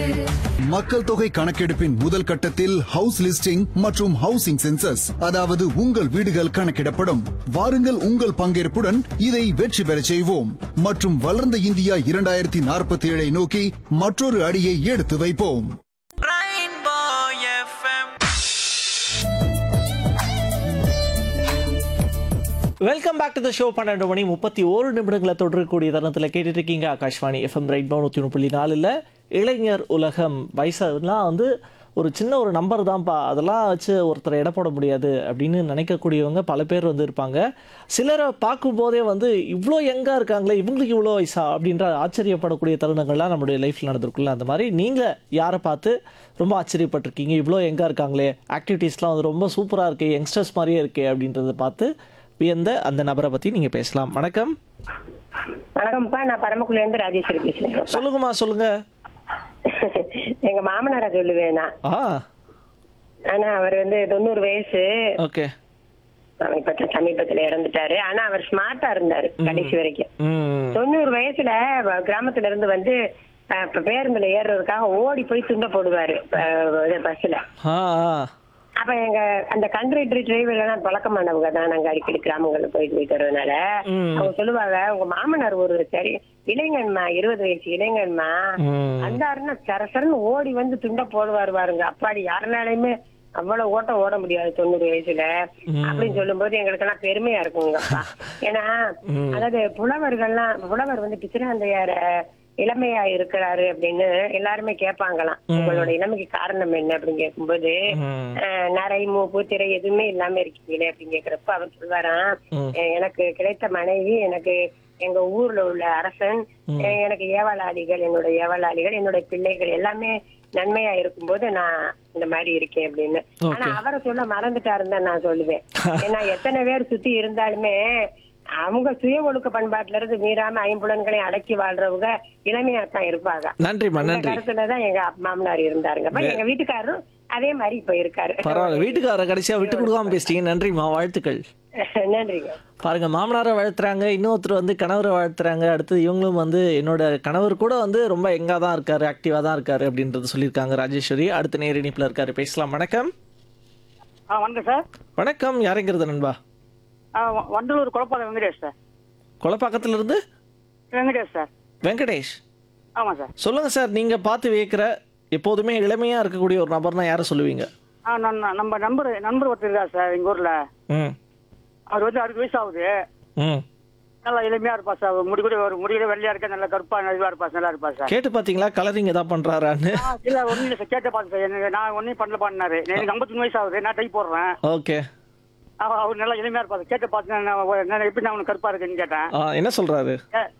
மக்கள் தொகை கணக்கெடுப்பின் முதல் கட்டத்தில் ஹவுஸ் லிஸ்டிங் மற்றும் ஹவுசிங் சென்சஸ் அதாவது உங்கள் வீடுகள் கணக்கிடப்படும் வாருங்கள் உங்கள் பங்கேற்புடன் இதை வெற்றி பெறச் செய்வோம் மற்றும் வளர்ந்த இந்தியா இரண்டாயிரத்தி நாற்பத்தி ஏழை நோக்கி மற்றொரு அடியை எடுத்து வைப்போம் Rainbow FM. Welcome back to the show பன்னெண்டு மணி முப்பத்தி ஓரு நிமிடங்களை தொடரக்கூடிய தருணத்தில் கேட்டுட்டு இருக்கீங்க ஆகாஷ்வாணி எஃப்எம் ரைட் நூற்றி ஒன்று புள்ளி நாலில் இளைஞர் உலகம் வயசுலாம் வந்து ஒரு சின்ன ஒரு நம்பர் தான்ப்பா அதெல்லாம் வச்சு ஒருத்தரை எடை போட முடியாது அப்படின்னு நினைக்கக்கூடியவங்க பல பேர் வந்து இருப்பாங்க சிலரை பார்க்கும்போதே வந்து இவ்வளோ யங்காக இருக்காங்களே இவங்களுக்கு இவ்வளோ வயசா அப்படின்ற ஆச்சரியப்படக்கூடிய தருணங்கள்லாம் நம்மளுடைய லைஃப்பில் நடந்திருக்குல்ல அந்த மாதிரி நீங்கள் யாரை பார்த்து ரொம்ப ஆச்சரியப்பட்டிருக்கீங்க இவ்வளோ யங்காக இருக்காங்களே ஆக்டிவிட்டீஸ்லாம் வந்து ரொம்ப சூப்பராக இருக்கே யங்ஸ்டர்ஸ் மாதிரியே இருக்கே அப்படின்றத பார்த்து வியந்த அந்த நபரை பற்றி நீங்கள் பேசலாம் வணக்கம் வணக்கம்ப்பா நான் பரமக்குடில இருந்து ராஜேஸ்வரி பேசுறேன் சொல்லுங்கம்மா சொல்லுங்க எங்க மாமனாரை சொல்லுவேன் நான் ஆ ஆனா அவர் வந்து தொண்ணூறு வயசு ஓகே அவர் இப்ப சமீபத்துல இறந்துட்டாரு ஆனா அவர் ஸ்மார்ட்டா இருந்தாரு கடைசி வரைக்கும் ம் தொண்ணூறு வயசுல வ- கிராமத்துல இருந்து வந்து அஹ், இப்ப பேருந்துல ஏறுறதுக்காக ஓடி போய் துண்ட போடுவாரு அஹ், பஸ்ல ஆ ஆ. அப்ப எங்க அந்த கண்ட்ரி டிரைவர் எல்லாம் பழக்கமானவங்க தான் நாங்க அடிக்கடி கிராமங்கள்ல போயிட்டு போயிட்டு வர்றதுனால ம். அவங்க சொல்லுவாங்க உங்க மாமனார் ஒரு சரி இளைஞன்மா இருபது வயசு இளைஞன்மா ம். அந்தாருன்னா சரசரன்னு ஓடி வந்து துண்ட போடுவாரு பாருங்க அப்பாடி யாருனாலையுமே அவ்வளவு ஓட்டம் ஓட முடியாது தொண்ணூறு வயசுல அப்படின்னு சொல்லும்போது எங்களுக்கு எல்லாம் பெருமையா இருக்குங்கப்பா ஏன்னா அதாவது புலவர்கள்லாம் புலவர் வந்து பிச்சிராந்தையார இளமையா இருக்கிறாரு அப்படின்னு எல்லாருமே கேட்பாங்களாம் உங்களோட இளமைக்கு காரணம் என்ன அப்படின்னு கேட்கும்போது ம். அஹ், நரை மூப்பு திரை எதுவுமே இல்லாம இருக்கீங்களே அப்படின்னு கேக்குறப்ப அவர் சொல்வாராம் ம். "அஹ், எனக்கு கிடைத்த மனைவி எனக்கு எங்க ஊர்ல உள்ள அரசன் அஹ், எனக்கு ஏவலாளிகள் என்னோட ஏவலாளிகள் என்னோட பிள்ளைகள் எல்லாமே நன்மையா இருக்கும்போது நான் இந்த மாதிரி இருக்கேன் அப்படின்னு ஆனா Okay. அவரை சொல்ல மறந்துட்டாருன்னு தான் நான் சொல்லுவேன் ஏன்னா எத்தனை பேர் சுத்தி இருந்தாலுமே அவங்க சுய ஒழுக்க பண்பாட்டுல இருந்து மீறாம ஐம்புலன்களையும் அடக்கி வாழ்றவங்க இளமையா தான் இருப்பாங்க நன்றிம்மா அந்த நன்றி கருத்துலதான் எங்க மாமனார் இருந்தாருங்க அப்ப எங்க வீட்டுக்காரரும் அதே மாதிரி இப்ப இருக்காரு பரவாயில்ல வீட்டுக்கார கடைசியாக விட்டு கொடுக்காம பேசிட்டீங்க நன்றிம்மா வாழ்த்துக்கள் நன்றிங்க பாருங்க மாமனாரை வாழ்த்துறாங்க இன்னொருத்தர் வந்து கணவரை வாழ்த்துறாங்க அடுத்து இவங்களும் வந்து என்னோட கணவர் கூட வந்து ரொம்ப எங்காக தான் இருக்காரு ஆக்டிவாக தான் இருக்காரு அப்படின்றது சொல்லியிருக்காங்க ராஜேஸ்வரி அடுத்த நேர் இணைப்பில் இருக்காரு பேசலாம் வணக்கம் ஆ வணக்கம் சார் வணக்கம் யாருங்கிறது நண்பா ஆ வ- வண்டலூர் குழப்பாக்கம் வெங்கடேஷ் சார் கொலப்பாக்கத்துல இருந்து வெங்கடேஷ் சார் வெங்கடேஷ் ஆமாம் சார் சொல்லுங்க சார் நீங்க பார்த்து வியக்கிற எப்போதுமே இளமையா இருக்கக்கூடிய ஒரு நபர்னா யாரை சொல்லுவீங்க ஆ நான் நான் நம்ம நண்பர் நண்பர் ஒருத்தர் இருக்கார் சார் எங்கள் ஊரில் ம் அவர் வந்து அறுபது வயசு ஆகுது ம் நல்லா எளிமையாக இருப்பா சார் முடி கூட ஒரு முடியில வெள்ளையா இருக்க நல்லா கருப்பா இதுவாக இருப்பா சார் நல்லா இருப்பா சார் கேட்டு பாத்தீங்களா கலரிங் ஏதாவது பண்றாரான்னு ஆ இல்லை ஒன்றும் இல்லை சார் கேட்ட பார்த்தேன் சார் எனக்கு நான் ஒன்றும் பண்ணல பண்ணாரு எனக்கு ஐம்பத்தொன்று வயசு ஆகுது நான் டை போடுறேன் ஓகே அவ- அவர் நல்லா எளிமையாக இருப்பா சார் கேட்ட பார்த்து நான் நான் எப்படி நான் உனக்கு கருப்பா இருக்குன்னு கேட்டேன் என்ன சொல்றாரு ஏ-